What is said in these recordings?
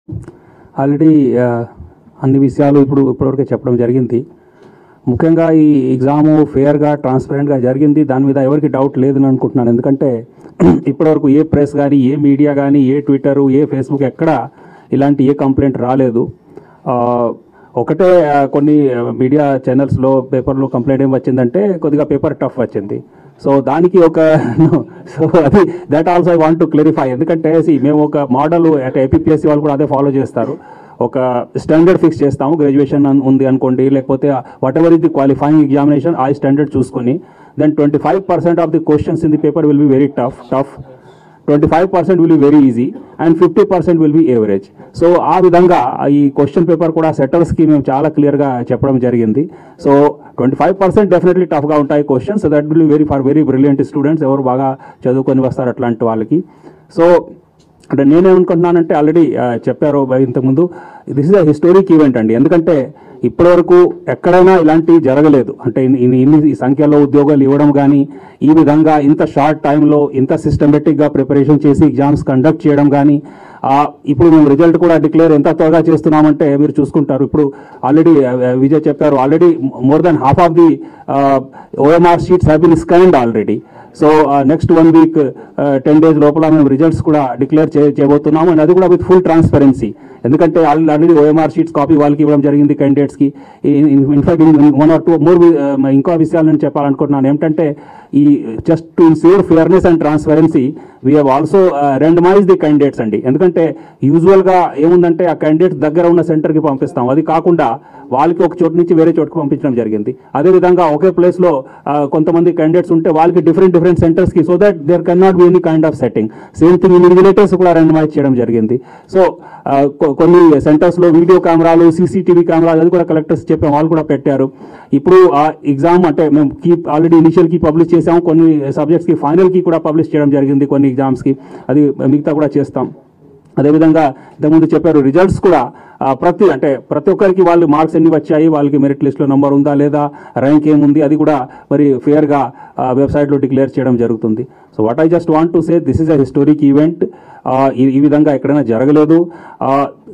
Already ఆ, అన్ని విషయాలు ఇప్పుడు ఇప్పటివరకే చెప్పడం జరిగింది ముఖ్యంగా ఈ ఎగ్జాము ఫేర్గా ట్రాన్స్పరెంట్గా జరిగింది దాని మీద ఎవరికి డౌట్ లేదని అనుకుంటున్నాను ఎందుకంటే ఇప్పటివరకు ఏ ప్రెస్ కానీ ఏ మీడియా కానీ ఏ ట్విట్టర్ ఏ ఫేస్బుక్ ఎక్కడ ఇలాంటి ఏ కంప్లైంట్ రాలేదు ఆ, ఒకటే ఆ, కొన్ని మీడియా ఛానల్స్లో పేపర్లో కంప్లైంట్ ఏం వచ్చిందంటే కొద్దిగా పేపర్ టఫ్ వచ్చింది సో దానికి ఒక సో అది that also I want to clarify ఎందుకంటే see, మేము ఒక మోడల్ అంటే ఏపీఎస్సీ వాళ్ళు కూడా అదే ఫాలో చేస్తారు ఒక స్టాండర్డ్ ఫిక్స్ చేస్తాము గ్రాడ్యుయేషన్ ఉంది అనుకోండి లేకపోతే whatever is the qualifying examination ఆ స్టాండర్డ్ చూసుకొని then twenty five percent of the questions in the paper will be very tough tough twenty five percent will be very easy and fifty percent will be average so ఆ విధంగా ఈ question paper కూడా సెటర్స్కి మేము చాలా క్లియర్గా చెప్పడం జరిగింది so twenty five percent definitely టఫ్గా ఉంటాయి questions that will very for very brilliant students ఎవరు బాగా చదువుకొని వస్తారు అట్లాంటి వాళ్ళకి సో అంటే నేనేమనుకుంటున్నానంటే ఆల్రెడీ చెప్పారు ఇంతకుముందు this is a historic event అండి ఎందుకంటే ఇప్పటివరకు ఎక్కడైనా ఇలాంటివి జరగలేదు అంటే ఇన్ని- ఇన్ని ఇన్ని ఈ సంఖ్యలో ఉద్యోగాలు ఇవ్వడం కానీ ఈ విధంగా ఇంత షార్ట్ టైంలో ఇంత సిస్టమేటిక్గా ప్రిపరేషన్ చేసి ఎగ్జామ్స్ కండక్ట్ చేయడం కానీ ఆ, ఇప్పుడు మేము రిజల్ట్ కూడా డిక్లేర్ ఎంత త్వరగా చేస్తున్నామంటే మీరు చూసుకుంటారు ఇప్పుడు ఆల్రెడీ విజయ్ చెప్పారు already more than half of the OMR sheets have been scanned already so next one week ten days లోపల మేము రిజల్ట్స్ కూడా డిక్లేర్ చే చేయబోతున్నాము అండ్ అది కూడా విత్ ఫుల్ ట్రాన్స్పరెన్సీ ఎందుకంటే ఆల్రెడీ ఓఎంఆర్ షీట్స్ కాపీ వాళ్ళకి ఇవ్వడం జరిగింది క్యాండిడేట్స్కి in fact one or two more ఇంకో విషయాలు నేను చెప్పాలనుకుంటున్నాను ఏమిటంటే ఈ just to ensure fairness and transparency we have also randomise the candidates అండి ఎందుకంటే యూజువల్గా ఏముందంటే ఆ క్యాండిడేట్స్ దగ్గర ఉన్న సెంటర్కి పంపిస్తాం అది కాకుండా వాళ్ళకి ఒక చోటు నుంచి వేరే చోటుకు పంపించడం జరిగింది అదేవిధంగా ఒకే ప్లేస్లో కొంతమంది క్యాండిడేట్స్ ఉంటే వాళ్ళకి డిఫరెంట్ డిఫరెంట్ సెంటర్స్కి so that there can not be any kind of setting same thing invigilators కూడా రెండమైజ్ చేయడం జరిగింది సో కొన్ని సెంటర్స్లో వీడియో కెమెరాలు సీసీటీవీ కెమెరాలు అది కూడా కలెక్టర్స్ చెప్పాం వాళ్ళు కూడా పెట్టారు ఇప్పుడు ఆ ఎగ్జామ్ అంటే మేము కీ ఆల్రెడీ ఇనిషియల్ కి పబ్లిష్ చేసాం కొన్ని సబ్జెక్ట్స్కి ఫైనల్ కి కూడా పబ్లిష్ చేయడం జరిగింది కొన్ని ఎగ్జామ్స్కి అది మిగతా కూడా చేస్తాం అదేవిధంగా ఇంతకుముందు చెప్పారు రిజల్ట్స్ కూడా ఆ, ప్రతి అంటే ప్రతి ఒక్కరికి వాళ్ళు మార్క్స్ ఎన్ని వచ్చాయి వాళ్ళకి మెరిట్ లిస్ట్లో నెంబర్ ఉందా లేదా ర్యాంక్ ఏముంది అది కూడా మరి ఫేర్గా వెబ్సైట్లో డిక్లేర్ చేయడం జరుగుతుంది so what I just want to say this is a historic event ఈ విధంగా ఎక్కడైనా జరగలేదు ఆ,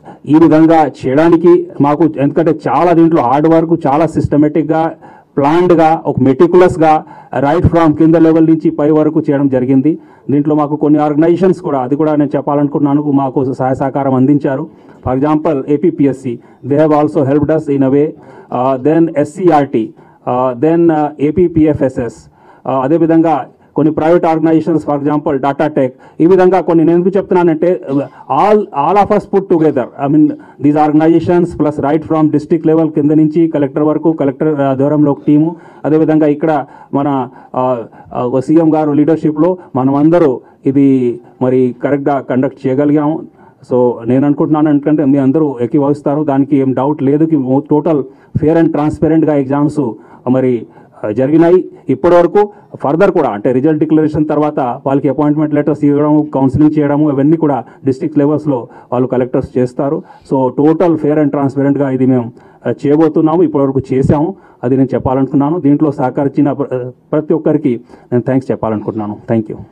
ఈ విధంగా చేయడానికి మాకు ఎందుకంటే చాలా దీంట్లో హార్డ్ వర్క్ చాలా సిస్టమేటిక్గా ప్లాన్డ్గా ఒక మెటికులస్గా రైట్ ఫ్రమ్ కింద లెవెల్ నుంచి పై వరకు చేయడం జరిగింది దీంట్లో మాకు కొన్ని ఆర్గనైజేషన్స్ కూడా అది కూడా నేను చెప్పాలనుకుంటున్నాను మాకు సహాయ సహకారం అందించారు for example APPSC they have also helped us in a way then SCERT then APPFSS అదేవిధంగా కొన్ని private organisations for example data tech ఈ విధంగా కొన్ని నేను ఎందుకు చెప్తున్నానంటే all all of us put together I mean these organisations plus right from district level కింద నుంచి కలెక్టర్ వరకు కలెక్టర్ దూరంలో ఒక టీము అదేవిధంగా ఇక్కడ మన సీఎం గారు లీడర్షిప్లో మనమందరూ ఇది మరి కరెక్ట్గా కండక్ట్ చేయగలిగాము సో నేను అనుకుంటున్నాను ఎందుకంటే మీ అందరూ ఎక్కివహిస్తారు దానికి ఏం డౌట్ లేదు టోటల్ ఫేర్ అండ్ ట్రాన్స్పరెంట్గా ఎగ్జామ్స్ మరి ఆ, జరిగినాయి ఇప్పటి వరకు ఫర్దర్ కూడా అంటే రిజల్ట్ డిక్లరేషన్ తర్వాత వాళ్ళకి అపాయింట్మెంట్ లెటర్స్ ఇవ్వడం కౌన్సిలింగ్ చేయడము ఇవన్నీ కూడా డిస్ట్రిక్ట్ లెవెల్స్లో వాళ్ళు కలెక్టర్స్ చేస్తారు సో టోటల్ ఫేర్ అండ్ ట్రాన్స్పరెంట్గా ఇది మేము ఆ, చేయబోతున్నాము ఇప్పటివరకు చేశాము అది నేను చెప్పాలనుకున్నాను దీంట్లో సహకరించిన ప్ర- ప్రతి ఒక్కరికి నేను థ్యాంక్స్ చెప్పాలనుకుంటున్నాను thank you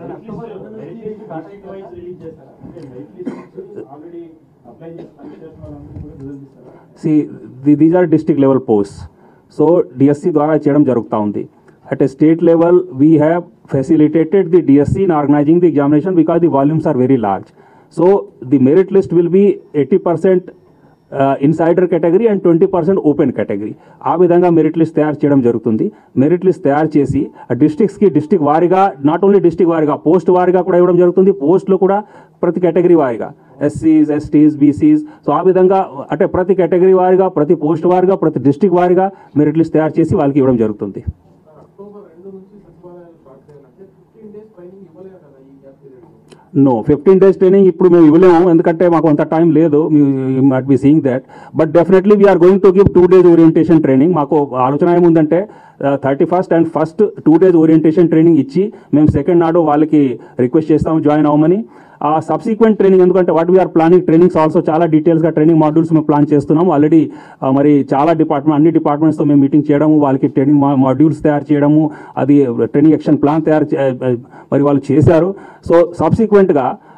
see these are district level post so DSC ద్వారా చేయడం జరుగుతూ ఉంది at a state level we have facilitated the DSC in organising the examination because the volumes are very large so the merit list will be eighty percent insider category and twenty percent open category ఆ విధంగా merit list తయారు చేయడం జరుగుతుంది merit list తయారు చేసి డిస్ట్రిక్ట్స్కి district వారీగా not only district వారీగా పోస్ట్ వారీగా కూడా ఇవ్వడం జరుగుతుంది పోస్ట్లో కూడా ప్రతి కేటగిరీ వారీగా ఎస్సీస్ ఎస్టీస్ బీసీస్ సో ఆ విధంగా అంటే ప్రతి కేటగిరీ వారీగా ప్రతి పోస్ట్ వారీగా ప్రతి డిస్ట్రిక్ట్ వారీగా మెరిట్ లిస్ట్ తయారు చేసి వాళ్ళకి ఇవ్వడం జరుగుతుంది అక్టోబర్ రెండు నుంచి సచివాలయాలు స్టార్ట్ చేయాలంటే ఫిఫ్టీన్ డేస్ ట్రైనింగ్ ఇవ్వలేదు కదా ఈ gap period no fifteen days training ఇప్పుడు మేము ఇవ్వలేము ఎందుకంటే మాకు అంత టైం లేదు must be seeing that but definitely we are going to give two days orientation training మాకు ఆలోచన ఏముందంటే thirty first and first two days orientation training ఇచ్చి మేము సెకండ్ నాడు వాళ్ళకి రిక్వెస్ట్ చేస్తాము జాయిన్ అవ్వమని ఆ సబ్సిక్వెంట్ ట్రైనింగ్ ఎందుకంటే what we are planning trainings also చాలా డీటెయిల్స్గా ట్రైనింగ్ మాడ్యూల్స్ మేము ప్లాన్ చేస్తున్నాం ఆల్రెడీ మరి చాలా డిపార్ట్మెంట్ అన్ని డిపార్ట్మెంట్స్తో మేము మీటింగ్ చేయడము వాళ్ళకి ట్రైనింగ్ మాడ్యూల్స్ తయారు చేయడము అది ట్రైనింగ్ యాక్షన్ ప్లాన్ తయారు చే- మరి వాళ్ళు చేశారు సో సబ్సిక్వెంట్గా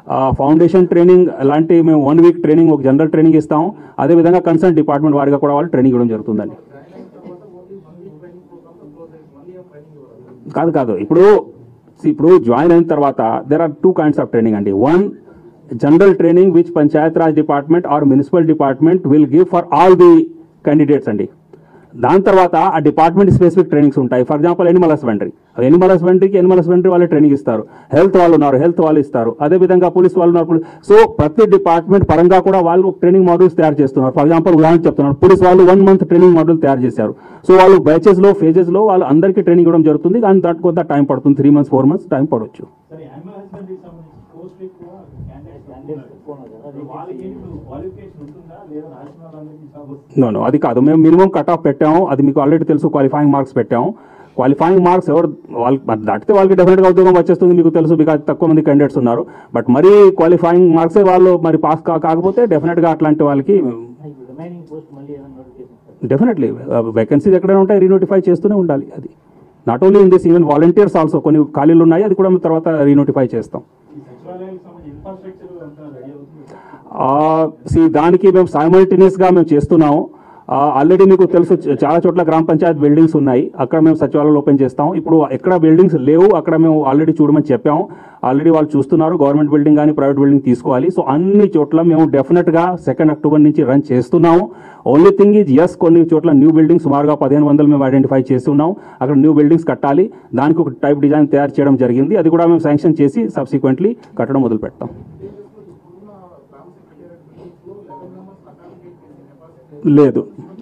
ఫౌండేషన్ ట్రైనింగ్ లాంటి మేము వన్ వీక్ ట్రైనింగ్ ఒక జనరల్ ట్రైనింగ్ ఇస్తాం అదేవిధంగా కన్సర్న్ డిపార్ట్మెంట్ వారిగా కూడా వాళ్ళు ట్రైనింగ్ ఇవ్వడం జరుగుతుందండి జాయిన్ అయిన తర్వాత only one week training programme close అయ్యి వన్ ఇయర్ ట్రైనింగ్ ఇవ్వరు కాదు కాదు ఇప్పుడు see, ఇప్పుడు జాయిన్ అయిన తర్వాత there are two kinds of training అండి one general training which Panchayat Raj department or municipal department will give for all the candidates అండి దాని తర్వాత ఆ డిపార్ట్మెంట్ స్పెసిఫిక్ ట్రైనింగ్స్ ఉంటాయి for example animal husbandry animal హస్బెండరీకి ఎనిమల్ హస్బెండరీ వాళ్ళు ట్రైనింగ్ ఇస్తారు health వాళ్ళు ఉన్నారు హెల్త్ వాళ్ళు ఇస్తారు అదేవిధంగా పోలీస్ వాళ్ళు ఉన్నారు సో ప్రతి డిపార్ట్మెంట్ పరంగా కూడా వాళ్ళు ట్రైనింగ్ మాడ్యూల్స్ తయారు చేస్తున్నారు ఫర్ ఎగ్జాంపుల్ ఉదాహరణ చెప్తున్నారు పోలీస్ వాళ్ళు వన్ మంత్ ట్రైనింగ్ మాడ్యూల్ తయారు చేశారు సో వాళ్ళు బ్యాచెస్ లో ఫేజెస్ లో వాళ్ళు అందరికీ ట్రైనింగ్ ఇవ్వడం జరుగుతుంది కానీ దానికి కొంత టైం పడుతుంది three months four months time పడవచ్చు సరే యానిమల్ హస్బెండరీకి సంబంధించి పోస్ట్ ఎక్కువ క్యాండిడేట్స్ వాళ్ళకి ఏంటి ఇప్పుడు క్వాలిఫికేషన్ ఉంటుందా లేదా రాసిన వాళ్ళందరికీ జాబ్ వస్తుందా? నో నో అది కాదు మేము మినిమం కట్ ఆఫ్ పెట్టాము అది మీకు ఆల్రెడీ తెలుసు క్వాలిఫైయింగ్ మార్క్స్ పెట్టాము క్వాలిఫైయింగ్ మార్క్స్ ఎవరు వాళ్ళకి మరి దాటితే వాళ్ళకి డెఫినెట్గా ఉద్యోగం వచ్చేస్తుంది మీకు తెలుసు బికాజ్ తక్కువ మంది క్యాండిడేట్స్ ఉన్నారు బట్ మరీ క్వాలిఫైయింగ్ మార్క్సే వాళ్ళు మరి పాస్ కాకపోతే డెఫినెట్గా అట్లాంటి వాళ్ళకి రిమైనింగ్ పోస్ట్ మళ్ళీ ఏదైనా నోటిఫికేషన్ డెఫినెట్లీ వేకెన్సీస్ ఎక్కడైనా ఉంటాయి రీనోటిఫై చేస్తూనే ఉండాలి అది not only in this even volunteers also కొన్ని ఖాళీలు ఉన్నాయి అది కూడా మేము తర్వాత రీనోటిఫై చేస్తాం ఈ సచివాలయానికి సంబంధించి ఇన్ఫ్రాస్ట్రక్చర్ అంతా రెడీ అవుతుంది సి దానికి మేము సైమల్టేనియస్ గా మేము చేస్తున్నాము ఆల్రెడీ మీకు తెలుసు చ- చాలా చోట్ల గ్రామ పంచాయత్ బిల్డింగ్స్ ఉన్నాయి అక్కడ మేము సచివాలయాలు ఓపెన్ చేస్తాం ఇప్పుడు ఎక్కడ బిల్డింగ్స్ లేవు అక్కడ మేము ఆల్రెడీ చూడమని చెప్పాము ఆల్రెడీ వాళ్ళు చూస్తున్నారు గవర్నమెంట్ బిల్డింగ్ కానీ ప్రైవేట్ బిల్డింగ్ తీసుకోవాలి సో అన్ని చోట్ల మేము డెఫినెట్ గా సెకండ్ అక్టోబర్ నుంచి రన్ చేస్తున్నాము ఓన్లీ థింగ్ ఈజ్ ఎస్ కొన్ని చోట్ల న్యూ బిల్డింగ్స్ సుమారుగా పదిహేను వందలు మేము ఐడెంటిఫై చేసి ఉన్నాం అక్కడ న్యూ బిల్డింగ్స్ కట్టాలి దానికి ఒక టైప్ డిజైన్ తయారు చేయడం జరిగింది అది కూడా మేము శాంక్షన్ చేసి సబ్సిక్వెంట్లీ కట్టడం మొదలు పెడతాం ఇప్పుడున్న గ్రామ సెక్రటేరియట్ బిల్డింగ్స్ లో లెవెన్ మెంబర్స్ అకామిడేట్ చేసే కెపాసిటీ లేదు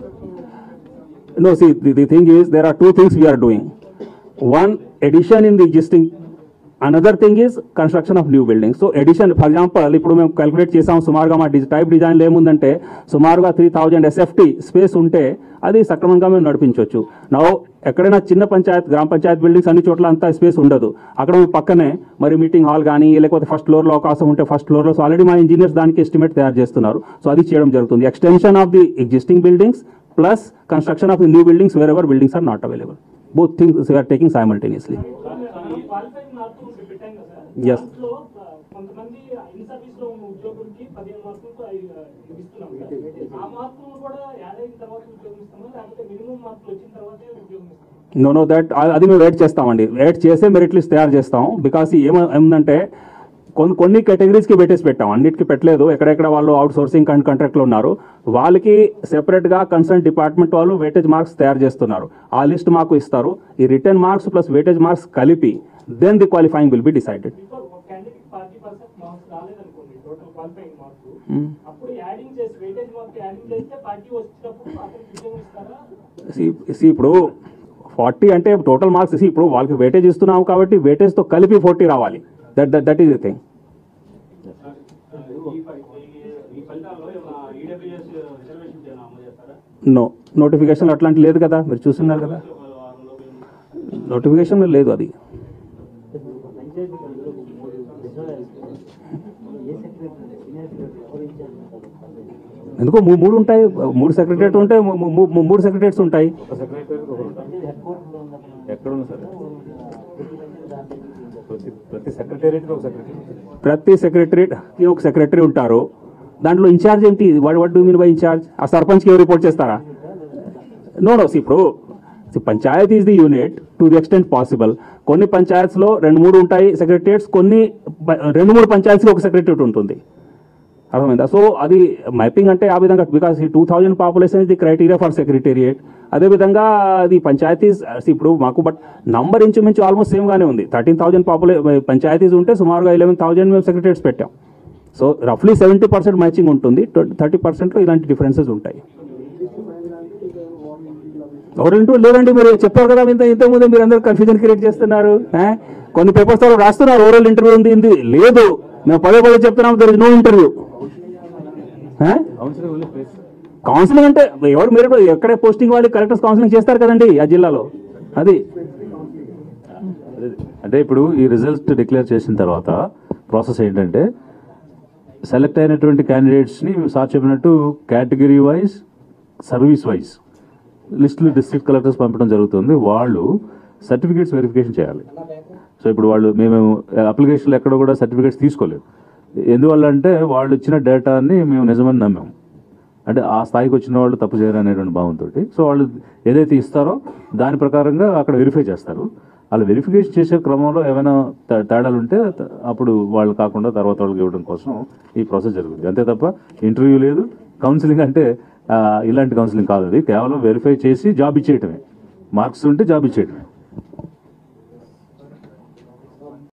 No, see, the, the thing is, there are two things we are doing. One, addition in the existing, another thing is construction of new buildings. So addition, for example, ఇప్పుడు మేము calculate చేసాం సుమారుగా మా డిజి type డిజైన్లో ఏముందంటే సుమారుగా three thousand SFT space ఉంటే అది సక్రమంగా మేము నడిపించవచ్చు నా ఎక్కడైనా చిన్న పంచాయత్ గ్రామ పంచాయత్ బిల్డింగ్స్ అన్ని చోట్ల అంతా స్పేస్ ఉండదు అక్కడ మేము పక్కనే మరి మీటింగ్ హాల్ కానీ లేకపోతే ఫస్ట్ ఫ్లోర్లో అవకాశం ఉంటే ఫస్ట్ ఫ్లోర్లో సో ఆల్రెడీ మా ఇంజనీర్స్ దానికి ఎస్టిమేట్ తయారు చేస్తున్నారు సో అది చేయడం జరుగుతుంది extension of the existing buildings plus construction of the new buildings wherever buildings are not available both things we are taking simultaneously qualified మార్కులు పెట్టాం కదా Yes. దాంట్లో ఆ, కొంతమంది ఇన్ సర్వీస్ లో ఉన్న ఉద్యోగులకి పదిహేను మార్కులకు అవి, ఆ, ఇస్తున్నాం కదా. ఆ మార్కులు కూడా యాడ్ అయిన తర్వాత ఉద్యోగం ఇస్తామా లేకపోతే మినిమం మార్కులు వచ్చిన తర్వాతే ఉద్యోగం ఇస్తామా నో నో దట్ అది మేము వెయిట్ చేస్తామండి వెయిట్ చేసే మెరిట్ లిస్ట్ తయారు చేస్తాం బికాస్ ఏమ ఏమందంటే కొన్ని కొన్ని కేటగిరీస్కి పెట్టేసి పెట్టాం అన్నిటికీ పెట్టలేదు ఎక్కడెక్కడ వాళ్ళు అవుట్ సోర్సింగ్ అండ్ కాంట్రాక్ట్లో ఉన్నారు వాళ్ళకి సెపరేట్గా కన్సర్న్ డిపార్ట్మెంట్ వాళ్ళు వెయిటేజ్ మార్క్స్ తయారు చేస్తున్నారు ఆ లిస్ట్ మాకు ఇస్తారు ఈ written marks plus weightage marks కలిపి then the qualifying will be decided before ఒక క్యాండిడేట్ ఫార్టీ పర్సెంట్ మార్క్స్ రాలేదనుకోండి టోటల్ క్వాలిఫైయింగ్ మార్క్స్ అప్పుడు యాడింగ్ చేసి వెయిటేజ్ మార్క్ యాడింగ్ చేస్తే పార్టీ వచ్చినప్పుడు అతనికి ఉద్యోగం ఇస్తారా సి ఇప్పుడు ఫార్టీ అంటే టోటల్ మార్క్స్ ఇప్పుడు వాళ్ళకి వెయిటేజ్ ఇస్తున్నాం కాబట్టి వెయిటేజ్తో కలిపి ఫార్టీ రావాలి that that that is the thing ఈ ఫలితాల్లో ఈడబ్ల్యూఎస్ రిజర్వేషన్ అమలు చేస్తారా నో నోటిఫికేషన్ అట్లాంటి లేదు కదా మీరు చూస్తున్నారు కదా నోటిఫికేషన్ లేదు అది పంచాయతీ పరిధిలో మూడు సచివాలయాలు ఏ సెక్రటరీ సీనియర్ సెక్రటరీ ఎవరు ఇన్ఛార్జ్ ఉంటారు ఎందుకో మూ- మూడు ఉంటాయి మూడు సెక్రటరేట్ ఉంటాయి మూ- మూ- మూ- మూడు సెక్రటరేట్స్ ఉంటాయి పంచాయతీ హెడ్ క్వార్టర్లో ఉన్నప్పుడు ఎక్కడ ఉంది సార్ ప్రతి పంచాయతీ దాంట్లో ఇన్ఛార్జ్. ప్రతి ప్రతి సెక్రటేరియట్కి ఒక సెక్రటరీ ప్రతి సెక్రటరీకి ఒక సెక్రటరీ ఉంటారు దాంట్లో ఇన్ఛార్జ్ ఏంటి what what do mean by incharge ఆ సర్పంచ్కి ఎవరు రిపోర్ట్ చేస్తారా నో నో ఇప్పుడు panchayat is the unit to the extent possible కొన్ని పంచాయత్స్లో రెండు మూడు ఉంటాయి సెక్రటరియట్స్ కొన్ని ప- రెండు మూడు పంచాయత్స్కి ఒక సెక్రటరియట్ ఉంటుంది అర్థమైందా సో అది మ్యాపింగ్ అంటే ఆ విధంగా బికాస్ ఈ two thousand population is the criteria for secretariat అదేవిధంగా అది పంచాయతీస్ ఇప్పుడు మాకు బట్ నంబర్ ఇంచుమించు ఆల్మోస్ట్ సేమ్గానే ఉంది థర్టీన్ థౌజండ్ పాపులే పంచాయతీస్ ఉంటే సుమారుగా ఎలెవెన్ థౌజండ్ మేము సెక్రటరీస్ పెట్టాం సో రఫ్లీ సెవెంటీ పర్సెంట్ మ్యాచింగ్ ఉంటుంది థర్టీ పర్సెంట్లో ఇలాంటి డిఫరెన్సెస్ ఉంటాయి ఎవరింటూ లేదండి మీరు చెప్పారు కదా ఇంత ఇంతకుముందే మీరు అందరూ కన్ఫ్యూజన్ క్రియేట్ చేస్తున్నారు ఆ? కొన్ని పేపర్స్ వాళ్ళు రాస్తున్నారు ఓరల్ ఇంటర్వ్యూ ఉంది ఇది లేదు మేము పదే పదే చెప్తున్నాం there is no interview counselling only place counselling అంటే ఎవరు మీరు ఎక్కడే పోస్టింగ్ వాళ్ళు కలెక్టర్స్ కౌన్సిలింగ్ చేస్తారు కదండి ఆ జిల్లాలో అది అంటే ఇప్పుడు ఈ రిజల్ట్ డిక్లేర్ చేసిన తర్వాత ప్రాసెస్ ఏంటంటే సెలెక్ట్ అయినటువంటి క్యాండిడేట్స్ని సార్ చెప్పినట్టు కేటగిరీ వైజ్ సర్వీస్ వైజ్ లిస్టులు డిస్ట్రిక్ట్ కలెక్టర్స్ పంపడం జరుగుతుంది వాళ్ళు సర్టిఫికేట్స్ వెరిఫికేషన్ చేయాలి సో ఇప్పుడు వాళ్ళు మేము అప్లికేషన్లు ఎక్కడ కూడా సర్టిఫికేట్స్ తీసుకోలేదు ఎందువల్ల అంటే వాళ్ళు ఇచ్చిన డేటాని మేము నిజమని నమ్మాము అంటే ఆ స్థాయికి వచ్చిన వాళ్ళు తప్పు చేయరు అనేటువంటి భావంతో సో వాళ్ళు ఏదైతే ఇస్తారో దాని ప్రకారంగా అక్కడ వెరిఫై చేస్తారు వాళ్ళు వెరిఫికేషన్ చేసే క్రమంలో ఏమైనా తే- తేడాలు ఉంటే త- అప్పుడు వాళ్ళు కాకుండా తర్వాత వాళ్ళకి ఇవ్వడం కోసం ఈ ప్రాసెస్ జరుగుతుంది అంతే తప్ప ఇంటర్వ్యూ లేదు కౌన్సిలింగ్ అంటే ఆ, ఇలాంటి కౌన్సిలింగ్ కాదు అది కేవలం వెరిఫై చేసి జాబ్ ఇచ్చేయటమే మార్క్స్ ఉంటే జాబ్ ఇచ్చేయటమే